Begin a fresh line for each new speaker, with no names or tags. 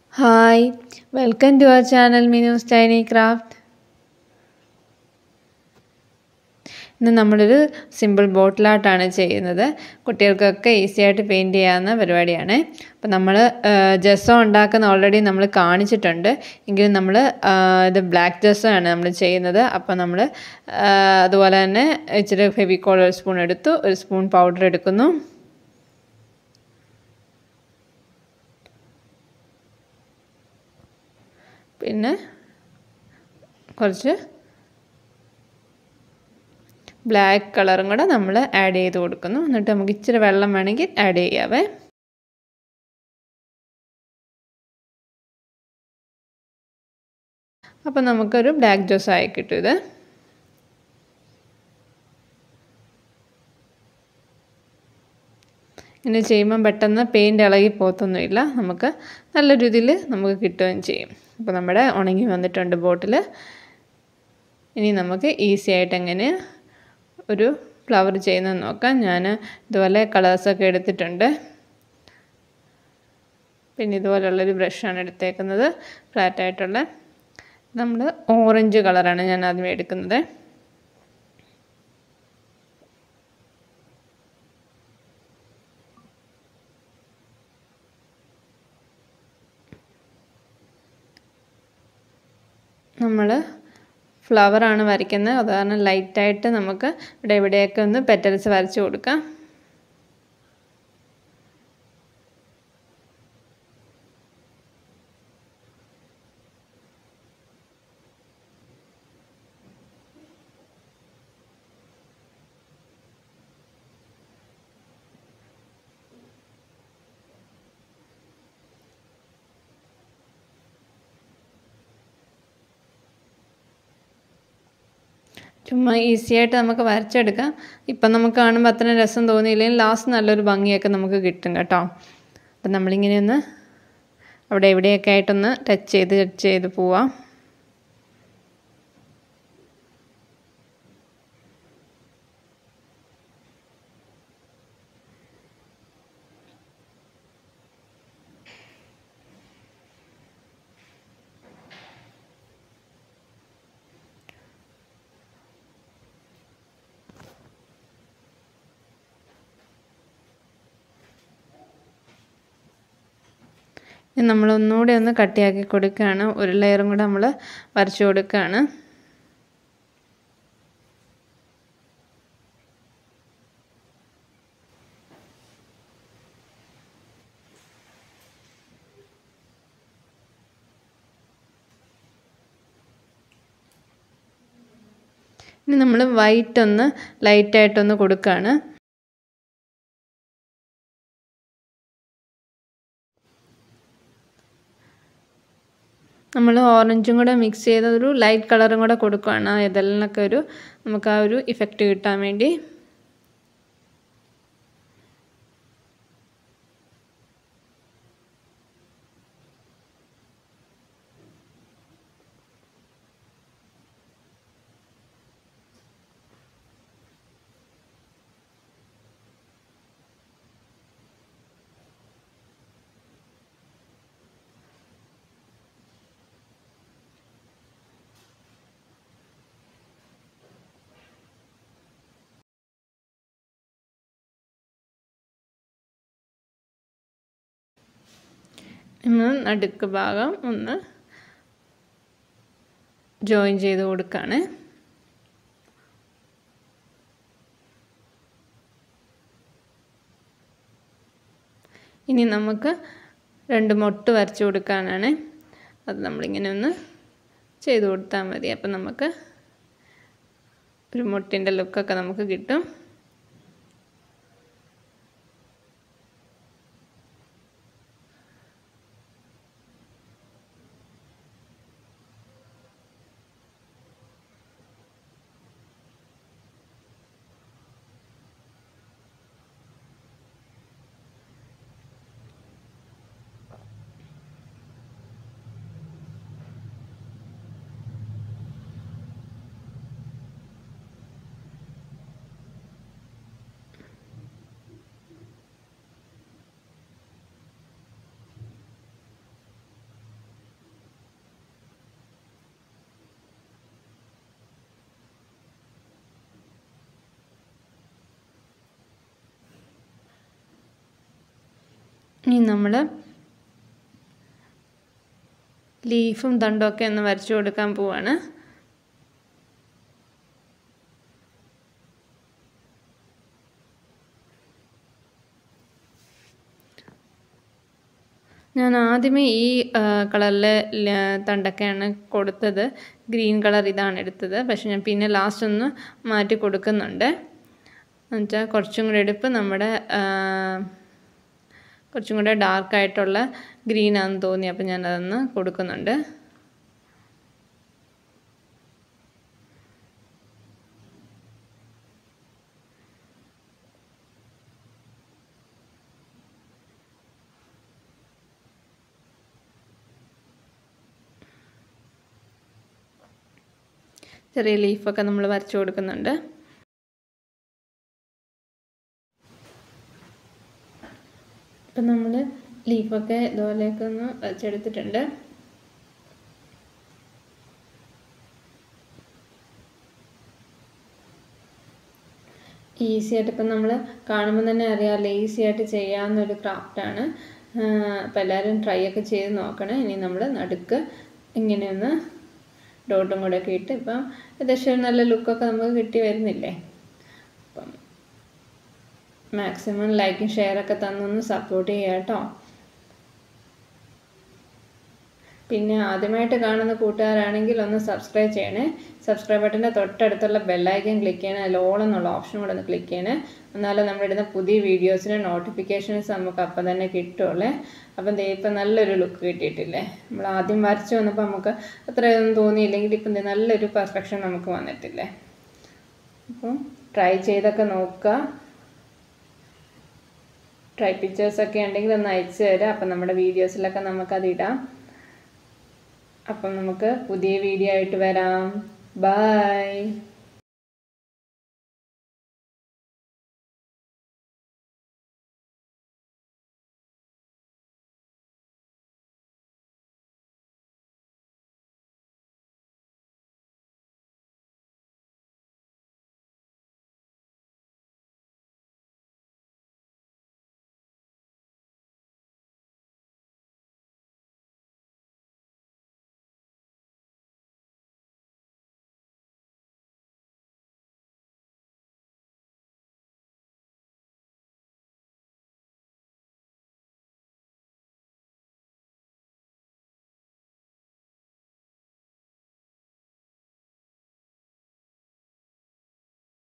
hi welcome to our channel Minu's tiny craft ഇന്ന് നമ്മളൊരു simple ബോട്ടിലായിട്ടാണ് ചെയ്യുന്നത് കുട്ടികൾക്കൊക്കെ ഈസി ആയിട്ട് പെയിൻറ് ചെയ്യാവുന്ന പരിപാടിയാണ് അപ്പോൾ നമ്മൾ ജെസ്സോ ഉണ്ടാക്കുന്ന ഓൾറെഡി നമ്മൾ കാണിച്ചിട്ടുണ്ട് എങ്കിലും നമ്മൾ ഇത് ബ്ലാക്ക് ജെസ്സോ ആണ് നമ്മൾ ചെയ്യുന്നത് അപ്പോൾ നമ്മൾ അതുപോലെ തന്നെ ഇച്ചിരി ഫെവിക്കോൾ ഒരു സ്പൂൺ എടുത്തു ഒരു സ്പൂൺ പൗഡർ എടുക്കുന്നു പിന്നെ കുറച്ച് ബ്ലാക്ക് കളറും കൂടെ നമ്മൾ ആഡ് ചെയ്ത് കൊടുക്കുന്നു എന്നിട്ട് നമുക്ക് ഇച്ചിരി വെള്ളം വേണമെങ്കിൽ ആഡ് ചെയ്യാവേ അപ്പം നമുക്കൊരു ബ്ലാക്ക് ജ്യൂസ് ആയി കിട്ടും ഇത് ഇങ്ങനെ ചെയ്യുമ്പം പെട്ടെന്ന് പെയിൻറ്റ് ഇളകി പോത്തൊന്നുമില്ല നമുക്ക് നല്ല രീതിയിൽ നമുക്ക് കിട്ടുകയും ചെയ്യും അപ്പോൾ നമ്മുടെ ഉണങ്ങി വന്നിട്ടുണ്ട് ബോട്ടിൽ ഇനി നമുക്ക് ഈസി ആയിട്ട് എങ്ങനെ ഒരു ഫ്ലവർ ചെയ്യുന്നത് നോക്കാം ഞാൻ ഇതുപോലെ കളേഴ്സൊക്കെ എടുത്തിട്ടുണ്ട് പിന്നെ ഇതുപോലുള്ളൊരു ബ്രഷാണ് എടുത്തേക്കുന്നത് ഫ്ലാറ്റായിട്ടുള്ള നമ്മൾ ഓറഞ്ച് കളറാണ് ഞാൻ ആദ്യമേ എടുക്കുന്നത് നമ്മൾ ഫ്ലവറാണ് വരയ്ക്കുന്നത് അത് കാരണം ലൈറ്റായിട്ട് നമുക്ക് ഇവിടെ എവിടെയൊക്കെ ഒന്ന് പെറ്റൽസ് വരച്ച് കൊടുക്കാം ചുമ്മാ ഈസി ആയിട്ട് നമുക്ക് വരച്ചെടുക്കാം ഇപ്പം നമുക്ക് കാണുമ്പോൾ അത്ര രസം തോന്നിയില്ലെങ്കിൽ ലാസ്റ്റ് നല്ലൊരു ഭംഗിയൊക്കെ നമുക്ക് കിട്ടും കേട്ടോ അപ്പം നമ്മളിങ്ങനെ ഒന്ന് അവിടെ എവിടെയൊക്കെ ആയിട്ടൊന്ന് ടച്ച് ചെയ്ത് ടച്ച് ചെയ്ത് പോവാം നമ്മൾ ഒന്നുകൂടി ഒന്ന് കട്ടിയാക്കി കൊടുക്കുകയാണ് ഒരു ലെയറും കൂടെ നമ്മൾ വരച്ചു കൊടുക്കുകയാണ് ഇനി നമ്മൾ വൈറ്റ് ഒന്ന് ലൈറ്റായിട്ടൊന്ന് കൊടുക്കുകയാണ് നമ്മൾ ഓറഞ്ചും കൂടെ മിക്സ് ചെയ്ത ഒരു ലൈറ്റ് കളറും കൂടെ കൊടുക്കുകയാണ് ഇതെല്ലൊക്കെ ഒരു നമുക്ക് ആ ഒരു ഇഫക്റ്റ് കിട്ടാൻ വേണ്ടി നമ്മൾ നടുക്ക് ഭാഗം ഒന്ന് ജോയിൻ ചെയ്ത് കൊടുക്കുകയാണ് ഇനി നമുക്ക് രണ്ട് മൊട്ട് വരച്ച് കൊടുക്കാനാണ് അത് നമ്മളിങ്ങനെ ഒന്ന് ചെയ്ത് കൊടുത്താൽ മതി അപ്പം നമുക്ക് ഒരു മുട്ടിൻ്റെ ലുക്കൊക്കെ നമുക്ക് കിട്ടും ഇനി നമ്മൾ ലീഫും തണ്ടൊക്കെ ഒന്ന് വരച്ചു കൊടുക്കാൻ പോവാണ് ഞാൻ ആദ്യമേ ഈ കളറിലെ തണ്ടൊക്കെയാണ് കൊടുത്തത് ഗ്രീൻ കളർ ഇതാണ് എടുത്തത് പക്ഷെ ഞാൻ പിന്നെ ലാസ്റ്റ് ഒന്ന് മാറ്റി കൊടുക്കുന്നുണ്ട് എന്നുവെച്ചാൽ കുറച്ചും കൂടെ എടുപ്പ് നമ്മുടെ കുറച്ചും കൂടെ ഡാർക്കായിട്ടുള്ള ഗ്രീനാണെന്ന് തോന്നി അപ്പോൾ ഞാൻ അതൊന്ന് കൊടുക്കുന്നുണ്ട് ചെറിയ ലീഫൊക്കെ നമ്മൾ വരച്ചു കൊടുക്കുന്നുണ്ട് ഇപ്പം നമ്മൾ ലീഫൊക്കെ ഇതുപോലെയൊക്കെ ഒന്ന് വരച്ചെടുത്തിട്ടുണ്ട് ഈസി ആയിട്ട് ഇപ്പം നമ്മൾ കാണുമ്പോൾ തന്നെ അറിയാമല്ലോ ഈസി ആയിട്ട് ചെയ്യാവുന്നൊരു ക്രാഫ്റ്റാണ് അപ്പോൾ എല്ലാവരും ട്രൈ ഒക്കെ ചെയ്ത് നോക്കണേ ഇനി നമ്മൾ നടുക്ക് ഇങ്ങനെയൊന്ന് ഡോട്ടും കൂടെ ഒക്കെ ഇട്ട് ഇപ്പം ഏകദേശം ഒരു നല്ല ലുക്കൊക്കെ നമുക്ക് കിട്ടി വരുന്നില്ലേ അപ്പം മാക്സിമം ലൈക്കും ഷെയറൊക്കെ തന്നൊന്ന് സപ്പോർട്ട് ചെയ്യുക കേട്ടോ പിന്നെ ആദ്യമായിട്ട് കാണുന്ന കൂട്ടുകാരാണെങ്കിൽ ഒന്ന് സബ്സ്ക്രൈബ് ചെയ്യണേ സബ്സ്ക്രൈബ് ബട്ടൻ്റെ തൊട്ടടുത്തുള്ള ബെല്ലൈക്കൻ ക്ലിക്ക് ചെയ്യണേ അതിൽ ഓൾ എന്നുള്ള ഓപ്ഷൻ കൂടെ ഒന്ന് ക്ലിക്ക് ചെയ്യണേ എന്നാലും നമ്മളിടുന്ന പുതിയ വീഡിയോസിന് നോട്ടിഫിക്കേഷൻസ് നമുക്ക് അപ്പം തന്നെ കിട്ടുള്ളേ അപ്പം ദേ ഇപ്പം നല്ലൊരു ലുക്ക് കിട്ടിയിട്ടില്ലേ നമ്മൾ ആദ്യം വരച്ച് വന്നപ്പോൾ നമുക്ക് അത്രയൊന്നും തോന്നിയില്ലെങ്കിൽ ഇപ്പം ദേ നല്ലൊരു പെർഫെക്ഷൻ നമുക്ക് വന്നിട്ടില്ലേ അപ്പം ട്രൈ ചെയ്തൊക്കെ നോക്കുക ട്രൈ പിക്ചേഴ്സൊക്കെ ഉണ്ടെങ്കിൽ ഒന്ന് അയച്ചു തരാം അപ്പം നമ്മുടെ വീഡിയോസിലൊക്കെ നമുക്കത് ഇടാം അപ്പം നമുക്ക് പുതിയ വീഡിയോ ആയിട്ട് വരാം ബൈ